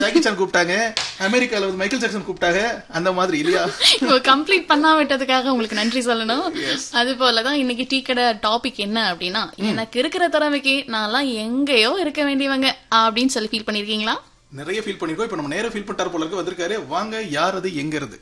Jackie Chan கூப்பிட்டாங்க அமெரிக்கால வந்து மைக்கேல் ஜாக்சன் கூப்பிட்டாங்க அந்த மாதிரி இல்லையா கம்ப்ளீட் பண்ணா விட்டதுக்காக உங்களுக்கு நன்றி சொல்லணும் அது போலதான் இன்னைக்கு டீ கடை டாபிக் என்ன அப்படின்னா எனக்கு இருக்கிற திறமைக்கு நான்லாம் எங்கேயோ இருக்க வேண்டியவங்க அப்படின்னு சொல்லி ஃபீல் பண்ணிருக்கீங்களா நிறைய ஃபீல் பண்ணிருக்கோம் இப்ப நம்ம நேரா ஃபீல் பண்ணிட்டாரு போல இருக்கு வந்திருக்காரு வாங்க யார் அது எங்க இருந்து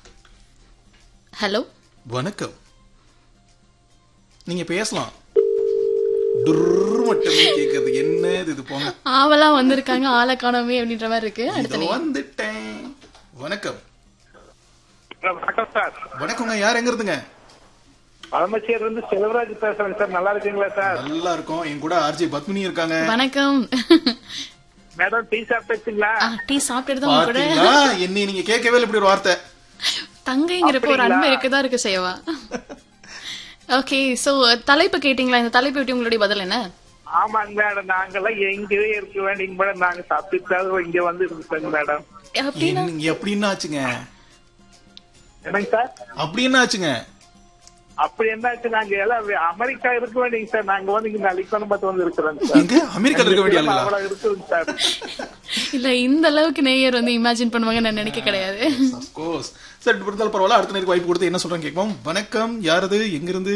ஹலோ வணக்கம் நீங்க பேசலாம் டுர்ரு மட்டுமே கேக்குறது என்ன இது போங்க ஆவலா வந்திருக்காங்க ஆளை காணோமே அப்படின்ற மாதிரி இருக்கு அடுத்த இதோ வந்துட்டேன் வணக்கம் வணக்கம் சார் வணக்கங்க யார் எங்க இருந்துங்க பழமச்சேரி இருந்து செல்வராஜ் பேசுறேன் சார் நல்லா இருக்கீங்களா சார் நல்லா இருக்கும் என் கூட ஆர்ஜி பத்மினி இருக்காங்க வணக்கம் மேடம் டீ சாப்பிட்டுங்களா டீ சாப்பிட்டுட்டு தான் உங்க கூட பாத்தீங்களா என்னை நீங்க கேட்கவே இல்லை இப்படி ஒரு வார்த்தை தங்கைங்கிறப்ப ஒரு அன்பு இருக்குதான் இருக்கு செய்வா ஓகே சோ தலைப்பு கேட்டீங்களா இந்த தலைப்பு பற்றி உங்களுடைய பதில் என்ன ஆமாங்க மேடம் நாங்கெல்லாம் எங்கேயே இருக்க வேண்டிய மேடம் நாங்க சாப்பிட்டு இங்க வந்து இருக்கோங்க மேடம் அப்படின்னா என்ன- எப்படின்னு ஆச்சுங்க என்னங்க சார் அப்படி என்ன ஆச்சுங்க அப்படி என்னாச்சு நாங்க எல்லாம் வே- அமெரிக்கா இருக்க வேண்டியங்க சார் நாங்க வந்து இங்க அலிக்கணம்பத்து வந்து இருக்கிறோங்க சார் எங்க அமெரிக்கால இருக்க வேண்டிய ஆளுங்களா அவ்வளவு இருக்குதுங்க சார் இல்ல இந்த அளவுக்கு நேயர் வந்து இமேஜின் பண்ணுவாங்க நான் நினைக்க கிடையாது கோர்ஸ் சரி இப்படி இருந்தாலும் பரவாயில்ல அடுத்த நேருக்கு வாய்ப்பு கொடுத்து என்ன சொல்றாங்க கேட்போம் வணக்கம் யாரது எங்க இருந்து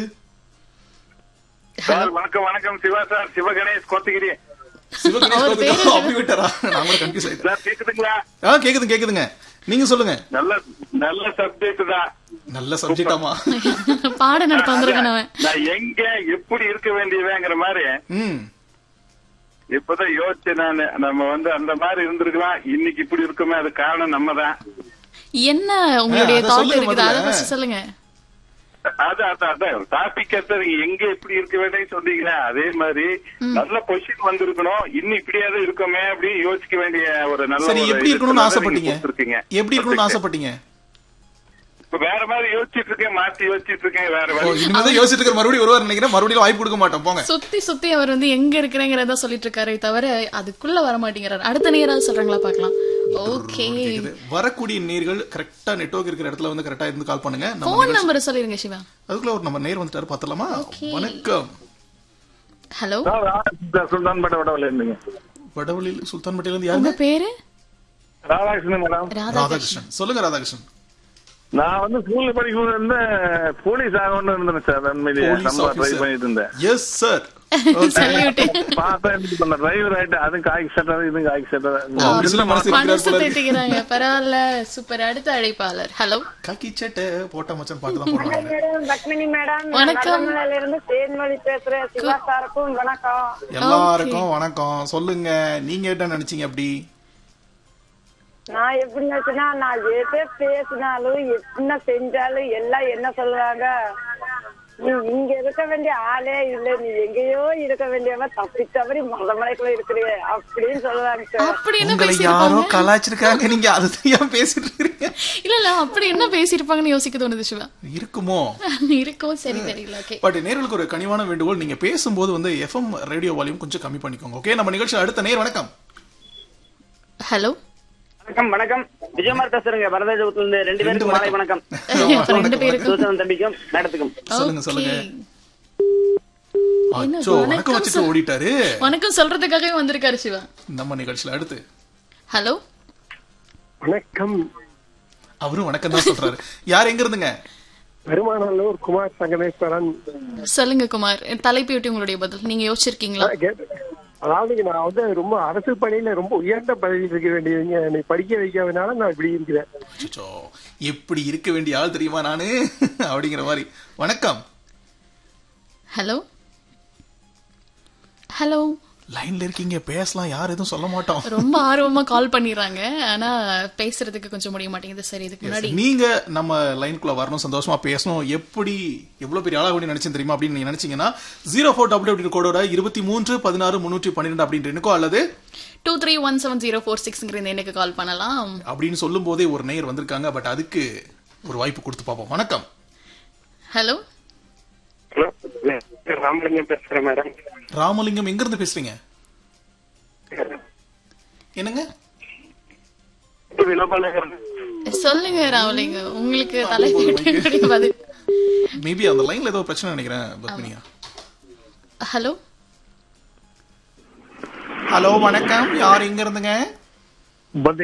சார் வணக்கம் வணக்கம் சிவா சார் சிவகணேஷ் கோத்தகிரி சிவகணேஷ் அவர் கோவிந்தா, பேரு அப்படி விட்டாரா நான் கூட கன்ஃபியூஸ் ஆயிட்டேன் சார் கேக்குதுங்களா ஆ கேக்குது கேக்குதுங்க நீங்க சொல்லுங்க நல்ல நல்ல சப்ஜெக்ட் தான் நல்ல சப்ஜெக்டாமா பாட நடத்த வந்திருக்கேன் அவன் நான் எங்க எப்படி இருக்க வேண்டியவேங்கிற மாதிரி ம் இப்பதான் யோசிச்சேன் நானு நம்ம வந்து அந்த மாதிரி இருந்திருக்கலாம் இன்னைக்கு இப்படி இருக்குமே அது காரணம் நம்ம தான் என்ன உங்களுடைய அத தாட் சொல்லுங்க இருக்குது அதை முதல்ல. ஃபர்ஸ்ட் சொல்லுங்க அது அதான் அதான் டாபிக் எங்க எப்படி இருக்க வேண்டிய சொன்னீங்களா அதே மாதிரி நல்ல பொசிஷன் வந்திருக்கணும் இன்னும் இப்படியாவது இருக்கோமே அப்படின்னு யோசிக்க வேண்டிய ஒரு நல்ல சரி ஒரு எப்படி இது இருக்கணும்னு நீங்க ஆசைப்பட்டீங்க கொடுத்திருக்கீங்க. எப்படி இருக்கணும்னு ஆசைப்பட்டீங்க இப்ப வேற மாதிரி யோசிச்சுட்டு இருக்கேன் மாத்தி யோசிச்சுட்டு இருக்கேன் வேற ஓ, வேற இனிமேதான் யோசிச்சுட்டு இருக்கிற மறுபடியும் வருவார் நினைக்கிறேன் மறுபடியும் வாய்ப்பு கொடுக்க மாட்டோம் போங்க சுத்தி சுத்தி அவர் வந்து எங்க இருக்கிறேங்கிறத சொல்லிட்டு இருக்காரு தவிர அதுக்குள்ள வர மாட்டேங்கிறாரு அடுத்த நேராவது சொல்றாங்களா பாக்கலாம் ஓகே கேக்குது. வரக்கூடிய நேர்கள் கரெக்டா நெட்வொர்க் இருக்கிற இடத்துல வந்து கரெக்டா இருந்து கால் பண்ணுங்க நம்ம போன் நம்பர் சொல்லிருங்க சிவா அதுக்குள்ள ஒரு நம்ம நேர் வந்துட்டாரு பாத்தலாமா வணக்கம் ஹலோ சுல்தான் பட்ட வடவில் இருந்தீங்க வடவழியில் சுல்தான்பேட்டையில இருந்து உங்க யாருங்க பேரு ராதாகிருஷ்ணன் மேடம் ராதா ராதாகிருஷ்ணன் சொல்லுங்க ராதாகிருஷ்ணன் நான் வந்து ஸ்கூல்ல படிக்கும் இருந்து போலீஸ் ஆகணும்னு இருந்தேன் சார் உண்மையிலேயே போலீஸ் நம்ம ட்ரை ஆபீசர் பண்ணிட்டு இருந்தேன் எஸ் சார் சல்யூட் பார்த்தா எனக்கு பண்ண டிரைவர் ஆயிட்டு அதுவும் காய்க்கு சட்டை இதுவும் காய்க்கு சட்டை ஆபீஸ்ல மனசு இருக்கிறார் மனசு போல இருக்கு. தேத்திக்கிறாங்க பரவாயில்ல சூப்பர் அடுத்த அழைப்பாளர் ஹலோ காக்கி சட்டை போட்ட மச்சான் பாட்டு தான் போடுவாங்க மேடம் பத்மினி மேடம் வணக்கம். வணக்கம் இருந்து தேன்மொழி பேசுறேன் சிவா சாருக்கும் வணக்கம் எல்லாருக்கும் வணக்கம் சொல்லுங்க நீங்க என்ன நினைச்சீங்க அப்படி நான் எப்படி நினைச்சேன்னா நான் எதை பேசினாலும் என்ன செஞ்சாலும் எல்லாம் என்ன சொல்றாங்க நீ இங்க இருக்க வேண்டிய ஆளே இல்ல நீ எங்கேயோ இருக்க வேண்டியவ தப்பி தவறி மலமலைக்குள்ள இருக்கிறிய அப்படின்னு சொல்லுவாங்க சார் அப்படி என்ன உங்களை யாரோ பேசிருப்பாங்க கலாச்சிருக்காங்க நீங்க அதுதான் ஏன் பேசிட்டு இருக்கீங்க இல்ல இல்ல அப்படி என்ன பேசிருப்பாங்கன்னு யோசிக்க தோணுது சிவா இருக்குமோ இருக்கும் சரி தெரியல ஓகே பட் நேர்களுக்கு ஒரு கனிவான வேண்டுகோள் நீங்க பேசும்போது வந்து எஃப்எம் ரேடியோ வால்யூம் கொஞ்சம் கம்மி பண்ணிக்கோங்க ஓகே நம்ம நிகழ்ச்சி அடுத்த நேர் வணக்கம் ஹலோ வணக்கம் வணக்கம் விஜயகுமார் பேசுறேங்க வரதேஜபுரத்துல இருந்து ரெண்டு பேருக்கும் மாலை வணக்கம் ரெண்டு பேருக்கும் சூசன் தம்பிக்கும் மேடத்துக்கும் சொல்லுங்க சொல்லுங்க Okay. என்ன அச்சோ வணக்கம் வணக்கம் வச்சுட்டு ஓடிட்டாரு வணக்கம் சொல்றதுக்காகவே வந்திருக்காரு சிவா நம்ம நிகழ்ச்சியில அடுத்து ஹலோ வணக்கம் அவரும் வணக்கம் தான் சொல்றாரு யார் எங்க இருந்துங்க பெருமாநல்லூர் குமார் சங்கமேஸ்வரன் சொல்லுங்க குமார் தலைப்பு விட்டு உங்களுடைய பதில் நீங்க யோசிச்சிருக்கீங்களா கேட்டு- அதாவது நான் வந்து ரொம்ப அரசு பணியில ரொம்ப உயர்ந்த பதவியில் இருக்க வேண்டியவங்க என்னை படிக்க வைக்காதனால நான் இப்படி இருக்கிறேன் அச்சச்சோ, எப்படி இருக்க வேண்டிய ஆள் தெரியுமா நானு அப்படிங்கிற மாதிரி வணக்கம் ஹலோ ஹலோ லைன்ல இருக்கீங்க பேசலாம் யார் எதுவும் சொல்ல மாட்டோம் ரொம்ப ஆர்வமா கால் பண்ணிடுறாங்க ஆனா பேசுறதுக்கு கொஞ்சம் முடிய மாட்டேங்குது சரி இதுக்கு முன்னாடி நீங்க நம்ம லைனுக்குள்ள வரணும் சந்தோஷமா பேசணும் எப்படி எவ்வளவு பெரிய ஆளா வேண்டி நினைச்சேன் தெரியுமா அப்படின்னு நீங்க நினைச்சீங்கன்னா ஜீரோ ஃபோர் டபுள் அப்படின்னு கோடோட இருபத்தி மூன்று பதினாறு முன்னூற்றி பன்னிரெண்டு அப்படின்ற எண்ணுக்கோ அல்லது two three one seven zero four சிக்ஸ்ங்கிற இந்த எண்ணுக்கு கால் பண்ணலாம் அப்படின்னு சொல்லும் போதே ஒரு நேயர் வந்திருக்காங்க பட் அதுக்கு ஒரு வாய்ப்பு கொடுத்து பார்ப்போம் வணக்கம் ஹலோ ஹலோ ராமலிங்கம் பேசுறேன் மேடம் ராமலிங்கம் எங்க இருந்து பேசுறீங்க என்னங்க சொல்லுங்க ராவலிங்க உங்களுக்கு தலைப்பு விட்டு என்னுடைய பதில் மேபி அந்த லைன்ல ஏதோ பிரச்சனை நினைக்கிறேன் பத்மினியா ஹலோ ஹலோ வணக்கம் யார் எங்க இருந்துங்க வந்து